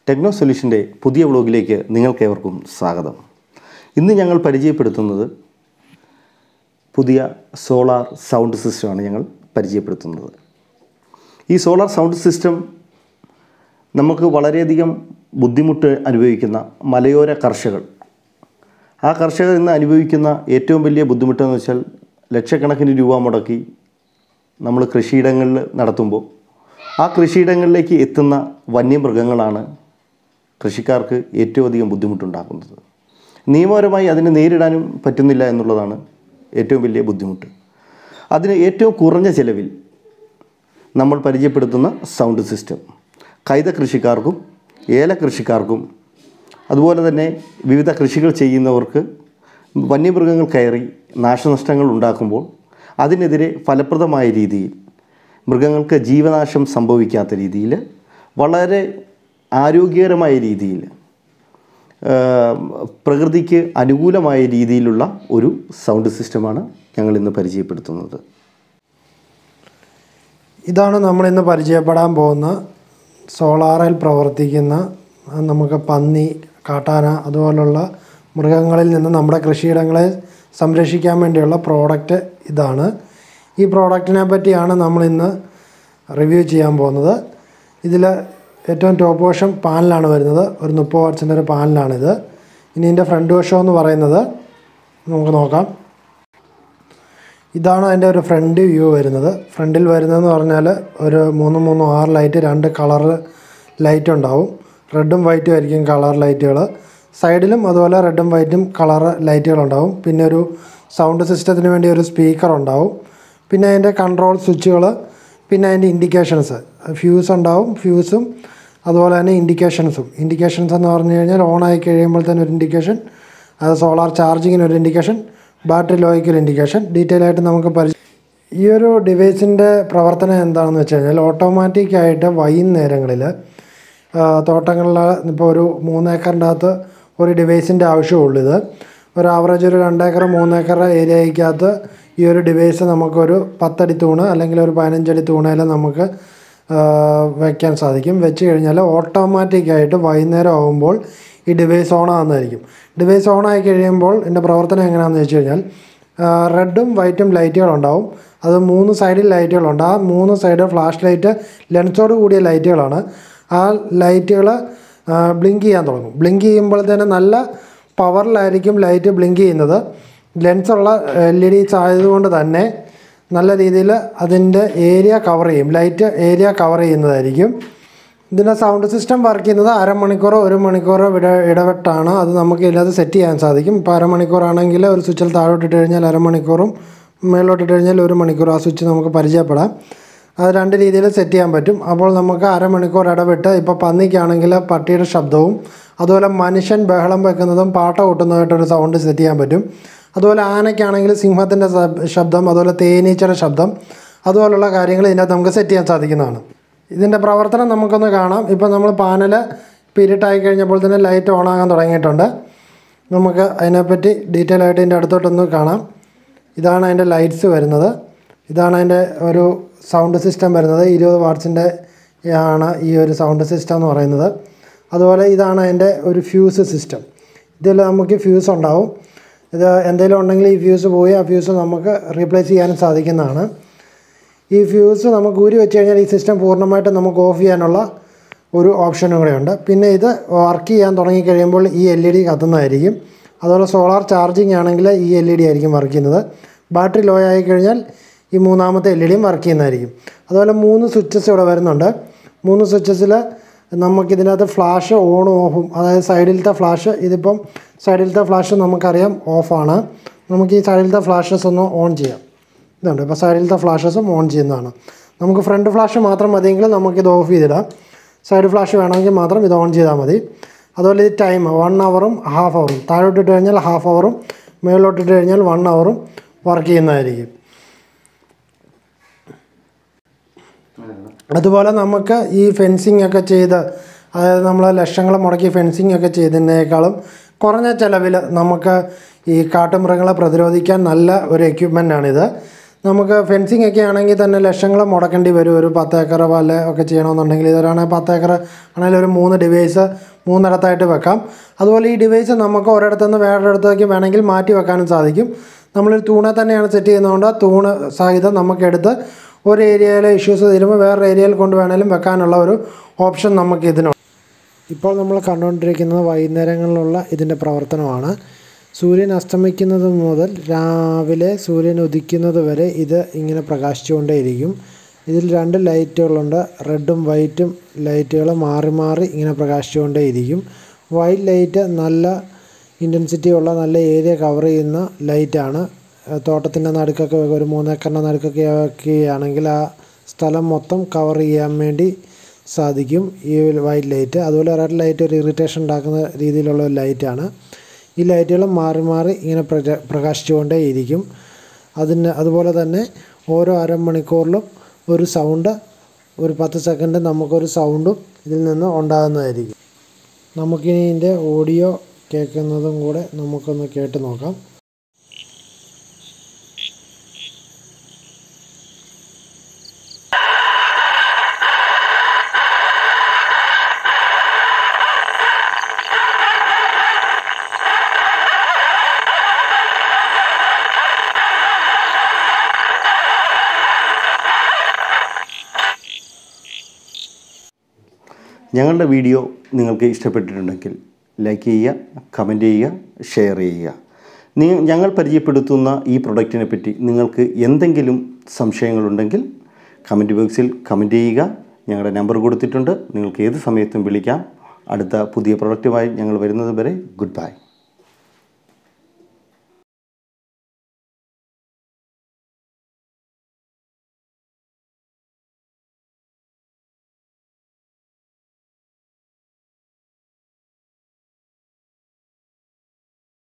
techno സൊല്യൂഷൻ്റെ പുതിയ വ്ളോഗിലേക്ക് നിങ്ങൾക്കേവർക്കും സ്വാഗതം ഇന്ന് ഞങ്ങൾ പരിചയപ്പെടുത്തുന്നത് പുതിയ സോളാർ സൗണ്ട് സിസ്റ്റമാണ് ഞങ്ങൾ പരിചയപ്പെടുത്തുന്നത് ഈ സോളാർ സൗണ്ട് സിസ്റ്റം നമുക്ക് വളരെയധികം ബുദ്ധിമുട്ട് അനുഭവിക്കുന്ന മലയോര കർഷകർ ആ കർഷകർ ഇന്ന് അനുഭവിക്കുന്ന ഏറ്റവും വലിയ ബുദ്ധിമുട്ടെന്ന് വെച്ചാൽ ലക്ഷക്കണക്കിന് രൂപ മുടക്കി നമ്മൾ കൃഷിയിടങ്ങളിൽ നടത്തുമ്പോൾ ആ കൃഷിയിടങ്ങളിലേക്ക് എത്തുന്ന വന്യമൃഗങ്ങളാണ് കൃഷിക്കാർക്ക് ഏറ്റവും അധികം ബുദ്ധിമുട്ടുണ്ടാക്കുന്നത് നിയമപരമായി അതിനെ നേരിടാനും പറ്റുന്നില്ല എന്നുള്ളതാണ് ഏറ്റവും വലിയ ബുദ്ധിമുട്ട് അതിന് ഏറ്റവും കുറഞ്ഞ ചിലവിൽ നമ്മൾ പരിചയപ്പെടുത്തുന്ന സൗണ്ട് സിസ്റ്റം കൈത കൃഷിക്കാർക്കും ഏല കൃഷിക്കാർക്കും അതുപോലെ തന്നെ വിവിധ കൃഷികൾ ചെയ്യുന്നവർക്ക് വന്യമൃഗങ്ങൾ കയറി നാശനഷ്ടങ്ങൾ ഉണ്ടാക്കുമ്പോൾ അതിനെതിരെ ഫലപ്രദമായ രീതിയിൽ മൃഗങ്ങൾക്ക് ജീവനാശം സംഭവിക്കാത്ത രീതിയിൽ വളരെ ആരോഗ്യകരമായ രീതിയിൽ ആ, പ്രകൃതിക്ക് അനുകൂലമായ രീതിയിലുള്ള ഒരു സൗണ്ട് സിസ്റ്റമാണ് ഞങ്ങൾ ഇന്ന് പരിചയപ്പെടുത്തുന്നത് ഇതാണ് നമ്മൾ ഇന്ന് പരിചയപ്പെടാൻ പോകുന്ന സോളാറിൽ പ്രവർത്തിക്കുന്ന ആ, നമുക്ക് പന്നി കാട്ടാന അതുപോലുള്ള മൃഗങ്ങളിൽ നിന്ന് നമ്മുടെ കൃഷിയിടങ്ങളെ സംരക്ഷിക്കാൻ വേണ്ടിയുള്ള പ്രോഡക്റ്റ് ഇതാണ് ഈ പ്രോഡക്റ്റിനെ പറ്റിയാണ് നമ്മൾ ഇന്ന് റിവ്യൂ ചെയ്യാൻ പോകുന്നത് ഇതിൽ ഏറ്റവും ടോപ്പ് വശം പാനലാണ് വരുന്നത് ഒരു മുപ്പത് വാട്സിൻ്റെ ഒരു പാനലാണിത് ഇനി ഇതിൻ്റെ ഫ്രണ്ട് വശം എന്ന് പറയുന്നത് നമുക്ക് നോക്കാം ഇതാണ് അതിൻ്റെ ഒരു ഫ്രണ്ട് വ്യൂ വരുന്നത് ഫ്രണ്ടിൽ വരുന്നതെന്ന് പറഞ്ഞാൽ ഒരു മൂന്ന് മൂന്ന് ആറ് ലൈറ്റ് രണ്ട് കളർ ലൈറ്റ് ഉണ്ടാവും റെഡും വൈറ്റും ആയിരിക്കും കളർ ലൈറ്റുകൾ സൈഡിലും അതുപോലെ റെഡും വൈറ്റും കളർ ലൈറ്റുകൾ ഉണ്ടാവും പിന്നെ ഒരു സൗണ്ട് സിസ്റ്റത്തിന് വേണ്ടി ഒരു സ്പീക്കർ ഉണ്ടാവും പിന്നെ അതിൻ്റെ കൺട്രോൾ സ്വിച്ചുകൾ പിന്നെ അതിൻ്റെ ഇൻഡിക്കേഷൻസ് ഫ്യൂസ് ഉണ്ടാവും ഫ്യൂസും അതുപോലെ തന്നെ ഇൻഡിക്കേഷൻസും ഇൻഡിക്കേഷൻസ് എന്ന് പറഞ്ഞു കഴിഞ്ഞാൽ ഓൺ ആയി കഴിയുമ്പോൾ തന്നെ ഒരു ഇൻഡിക്കേഷൻ അത് സോളാർ ചാർജിങ്ങിന് ഒരു ഇൻഡിക്കേഷൻ ബാറ്ററി ലോയ്ക്ക് ഒരു ഇൻഡിക്കേഷൻ ഡീറ്റെയിൽ ആയിട്ട് നമുക്ക് പരിചയം ഈ ഒരു ഡിവൈസിൻ്റെ പ്രവർത്തനം എന്താണെന്ന് വെച്ച് കഴിഞ്ഞാൽ ഓട്ടോമാറ്റിക്കായിട്ട് വൈകുന്നേരങ്ങളിൽ തോട്ടങ്ങളിൽ ഇപ്പോൾ ഒരു മൂന്നേക്കറിൻ്റെ അകത്ത് ഒരു ഡിവൈസിൻ്റെ ആവശ്യമുള്ളൂ ഇത് ഒരു ആവറേജ് ഒരു രണ്ടേക്കർ മൂന്നേക്കർ ഏരിയയ്ക്കകത്ത് ഈ ഒരു ഡിവൈസ് നമുക്കൊരു പത്തടി തൂണ് അല്ലെങ്കിൽ ഒരു പതിനഞ്ചടി തൂണയിൽ നമുക്ക് ആ, വയ്ക്കാൻ സാധിക്കും വെച്ച് കഴിഞ്ഞാൽ ഓട്ടോമാറ്റിക്കായിട്ട് വൈകുന്നേരം ആകുമ്പോൾ ഈ ഡിവൈസ് ഓൺ ആകുന്നതായിരിക്കും ഡിവൈസ് ഓൺ ആയി കഴിയുമ്പോൾ ഇതിൻ്റെ പ്രവർത്തനം എങ്ങനെയാണെന്ന് വെച്ച് കഴിഞ്ഞാൽ റെഡും വൈറ്റും ലൈറ്റുകളുണ്ടാവും അത് മൂന്ന് സൈഡിൽ ലൈറ്റുകളുണ്ട് ആ മൂന്ന് സൈഡ് ഫ്ലാഷ് ലൈറ്റ് ലെൻസോട് കൂടിയ ലൈറ്റുകളാണ് ആ ലൈറ്റുകൾ ബ്ലിങ്ക് ചെയ്യാൻ തുടങ്ങും ബ്ലിങ്ക് ചെയ്യുമ്പോൾ തന്നെ നല്ല പവറിലായിരിക്കും ലൈറ്റ് ബ്ലിങ്ക് ചെയ്യുന്നത് ലെൻസുള്ള എൽ ഇ ഡിസ് ആയതുകൊണ്ട് തന്നെ നല്ല രീതിയിൽ അതിൻ്റെ ഏരിയ കവർ ചെയ്യും ലൈറ്റ് ഏരിയ കവർ ചെയ്യുന്നതായിരിക്കും ഇതിൻ്റെ സൗണ്ട് സിസ്റ്റം വർക്ക് ചെയ്യുന്നത് അരമണിക്കൂറോ ഒരു മണിക്കൂറോ ഇട ഇടവിട്ടാണ് അത് നമുക്ക് ഇതിനകത്ത് സെറ്റ് ചെയ്യാൻ സാധിക്കും ഇപ്പോൾ അരമണിക്കൂറാണെങ്കിൽ ഒരു സ്വിച്ചിൽ താഴോട്ടിട്ട് കഴിഞ്ഞാൽ അരമണിക്കൂറും മേലോട്ടിട്ട് കഴിഞ്ഞാൽ ഒരു മണിക്കൂർ ആ സ്വിച്ച് നമുക്ക് പരിചയപ്പെടാം അത് രണ്ട് രീതിയിൽ സെറ്റ് ചെയ്യാൻ പറ്റും അപ്പോൾ നമുക്ക് അരമണിക്കൂർ ഇടവിട്ട് ഇപ്പോൾ പന്നിക്കാണെങ്കിൽ പട്ടിയുടെ ശബ്ദവും അതുപോലെ മനുഷ്യൻ ബഹളം വെക്കുന്നതും പാട്ട കൊട്ടുന്നതായിട്ടൊരു സൗണ്ട് സെറ്റ് ചെയ്യാൻ പറ്റും അതുപോലെ ആനയ്ക്കാണെങ്കിൽ സിംഹത്തിൻ്റെ ശബ്ദം അതുപോലെ തേനീച്ചയുടെ ശബ്ദം അതുപോലുള്ള കാര്യങ്ങൾ ഇതിനകത്ത് നമുക്ക് സെറ്റ് ചെയ്യാൻ സാധിക്കുന്നതാണ് ഇതിൻ്റെ പ്രവർത്തനം നമുക്കൊന്ന് കാണാം ഇപ്പോൾ നമ്മൾ പാനൽ പിരിട്ടായി കഴിഞ്ഞപ്പോൾ തന്നെ ലൈറ്റ് ഓൺ ആകാൻ തുടങ്ങിയിട്ടുണ്ട് നമുക്ക് അതിനെപ്പറ്റി ഡീറ്റെയിൽ ആയിട്ട് ഇതിൻ്റെ അടുത്തോട്ടൊന്ന് കാണാം ഇതാണ് അതിൻ്റെ ലൈറ്റ്സ് വരുന്നത് ഇതാണ് അതിൻ്റെ ഒരു സൗണ്ട് സിസ്റ്റം വരുന്നത് ഇരുപത് വാട്ട്സിൻ്റെ ആണ് ഈ ഒരു സൗണ്ട് സിസ്റ്റം എന്ന് പറയുന്നത് അതുപോലെ ഇതാണ് അതിൻ്റെ ഒരു ഫ്യൂസ് സിസ്റ്റം ഇതിൽ നമുക്ക് ഫ്യൂസ് ഉണ്ടാവും ഇത് എന്തെങ്കിലും ഉണ്ടെങ്കിൽ ഈ ഫ്യൂസ് പോയി ആ ഫ്യൂസ് നമുക്ക് റീപ്ലേസ് ചെയ്യാനും സാധിക്കുന്നതാണ് ഈ ഫ്യൂസ് നമുക്ക് ഊരി വെച്ച് കഴിഞ്ഞാൽ ഈ സിസ്റ്റം പൂർണ്ണമായിട്ട് നമുക്ക് ഓഫ് ചെയ്യാനുള്ള ഒരു ഓപ്ഷനും കൂടെ ഉണ്ട് പിന്നെ ഇത് വർക്ക് ചെയ്യാൻ തുടങ്ങിക്കഴിയുമ്പോൾ ഈ എൽ ഇ ഡി കത്തുന്നതായിരിക്കും അതുപോലെ സോളാർ ചാർജിങ് ആണെങ്കിൽ ഈ എൽ ഇ ഡി ആയിരിക്കും വർക്ക് ചെയ്യുന്നത് ബാറ്ററി ലോ ആയി കഴിഞ്ഞാൽ ഈ മൂന്നാമത്തെ എൽ ഇ ഡിയും വർക്ക് ചെയ്യുന്നതായിരിക്കും അതുപോലെ മൂന്ന് സ്വിച്ചസ് ഇവിടെ വരുന്നുണ്ട് മൂന്ന് സ്വിച്ചസിൽ നമുക്കിതിനകത്ത് ഫ്ലാഷ് ഓണും ഓഫും അതായത് സൈഡിലത്തെ ഫ്ലാഷ് ഇതിപ്പം സൈഡിലത്തെ ഫ്ലാഷ് നമുക്കറിയാം ഓഫാണ് നമുക്ക് ഈ സൈഡിലത്തെ ഫ്ലാഷസ് ഒന്ന് ഓൺ ചെയ്യാം ഇതുണ്ട് ഇപ്പോൾ സൈഡിലത്തെ ഫ്ലാഷസും ഓൺ ചെയ്യുന്നതാണ് നമുക്ക് ഫ്രണ്ട് ഫ്ലാഷ് മാത്രം മതിയെങ്കിൽ നമുക്കിത് ഓഫ് ചെയ്തിടാം സൈഡ് ഫ്ലാഷ് വേണമെങ്കിൽ മാത്രം ഇത് ഓൺ ചെയ്താൽ മതി അതുപോലെ ഇത് ടൈം വൺ അവറും ഹാഫ് അവറും താഴോട്ടിട്ട് കഴിഞ്ഞാൽ ഹാഫ് അവറും മേളിലോട്ടിട്ട് കഴിഞ്ഞാൽ വൺ അവറും വർക്ക് ചെയ്യുന്നതായിരിക്കും അതുപോലെ നമുക്ക് ഈ ഫെൻസിങ് ഒക്കെ ചെയ്ത് അതായത് നമ്മൾ ലക്ഷങ്ങൾ മുടക്കി ഫെൻസിങ് ഒക്കെ ചെയ്തതിനേക്കാളും കുറഞ്ഞ ചിലവിൽ നമുക്ക് ഈ കാട്ടുമൃഗങ്ങളെ പ്രതിരോധിക്കാൻ നല്ല ഒരു എക്യുപ്മെൻ്റ് ആണിത് നമുക്ക് ഫെൻസിങ് ഒക്കെ ആണെങ്കിൽ തന്നെ ലക്ഷങ്ങൾ മുടക്കേണ്ടി വരും ഒരു പത്ത് ഏക്കർ വല്ല ഒക്കെ ചെയ്യണമെന്നുണ്ടെങ്കിൽ ഇതൊരാണെങ്കിൽ പത്ത് ഏക്കർ ആണെങ്കിൽ ഒരു മൂന്ന് ഡിവൈസ് മൂന്നിടത്തായിട്ട് വെക്കാം അതുപോലെ ഈ ഡിവൈസ് നമുക്ക് ഒരിടത്തുനിന്ന് വേറൊരിടത്തേക്ക് വേണമെങ്കിൽ മാറ്റി വെക്കാനും സാധിക്കും നമ്മളൊരു തൂണെ തന്നെയാണ് സെറ്റ് ചെയ്യുന്നതുകൊണ്ട് തൂണ് സഹിതം നമുക്കെടുത്ത് ഒരു ഏരിയയിലെ ഇഷ്യൂസ് തീരുമ്പോൾ വേറെ ഏരിയയിൽ കൊണ്ട് വേണമെങ്കിലും വെക്കാനുള്ള ഒരു ഓപ്ഷൻ നമുക്ക് ഇതിനുണ്ട് ഇപ്പോൾ നമ്മൾ കണ്ടുകൊണ്ടിരിക്കുന്നത് വൈകുന്നേരങ്ങളിലുള്ള ഇതിൻ്റെ പ്രവർത്തനമാണ് സൂര്യൻ അസ്തമിക്കുന്നത് മുതൽ രാവിലെ സൂര്യൻ ഉദിക്കുന്നത് വരെ ഇത് ഇങ്ങനെ പ്രകാശിച്ചുകൊണ്ടേയിരിക്കും ഇതിൽ രണ്ട് ലൈറ്റുകളുണ്ട് റെഡും വൈറ്റും ലൈറ്റുകൾ മാറി മാറി ഇങ്ങനെ പ്രകാശിച്ചുകൊണ്ടേയിരിക്കും വൈറ്റ് ലൈറ്റ് നല്ല ഇൻറ്റൻസിറ്റി ഉള്ള നല്ല ഏരിയ കവർ ചെയ്യുന്ന ലൈറ്റാണ് തോട്ടത്തിൻ്റെ നടുക്കൊക്കെ ഒരു മൂന്നേക്കറിൻ്റെ നടുക്കൊക്കെ ആക്കുകയാണെങ്കിൽ ആ സ്ഥലം മൊത്തം കവർ ചെയ്യാൻ വേണ്ടി സാധിക്കും ഈ വൈറ്റ് ലൈറ്റ് അതുപോലെ റെഡ് ലൈറ്റ് ഒരു ഇറിറ്റേഷൻ ഉണ്ടാക്കുന്ന രീതിയിലുള്ള ഒരു ലൈറ്റാണ് ഈ ലൈറ്റുകൾ മാറി മാറി ഇങ്ങനെ പ്രക പ്രകാശിച്ചുകൊണ്ടേ ഇരിക്കും അതിന് അതുപോലെ തന്നെ ഓരോ അരമണിക്കൂറിലും ഒരു സൗണ്ട് ഒരു പത്ത് സെക്കൻഡ് നമുക്കൊരു സൗണ്ടും ഇതിൽ നിന്ന് ഉണ്ടാകുന്നതായിരിക്കും നമുക്കിനി ഇതിൻ്റെ ഓഡിയോ കേൾക്കുന്നതും കൂടെ നമുക്കൊന്ന് കേട്ട് നോക്കാം ഞങ്ങളുടെ വീഡിയോ നിങ്ങൾക്ക് ഇഷ്ടപ്പെട്ടിട്ടുണ്ടെങ്കിൽ ലൈക്ക് ചെയ്യുക കമൻറ്റ് ചെയ്യുക ഷെയർ ചെയ്യുക നിങ്ങൾ ഞങ്ങൾ പരിചയപ്പെടുത്തുന്ന ഈ പ്രൊഡക്റ്റിനെ പറ്റി നിങ്ങൾക്ക് എന്തെങ്കിലും സംശയങ്ങളുണ്ടെങ്കിൽ കമൻറ്റ് ബോക്സിൽ കമൻറ്റ് ചെയ്യുക ഞങ്ങളുടെ നമ്പർ കൊടുത്തിട്ടുണ്ട് നിങ്ങൾക്ക് ഏത് സമയത്തും വിളിക്കാം അടുത്ത പുതിയ പ്രൊഡക്റ്റുമായി ഞങ്ങൾ വരുന്നത് വരെ ഗുഡ് ബൈ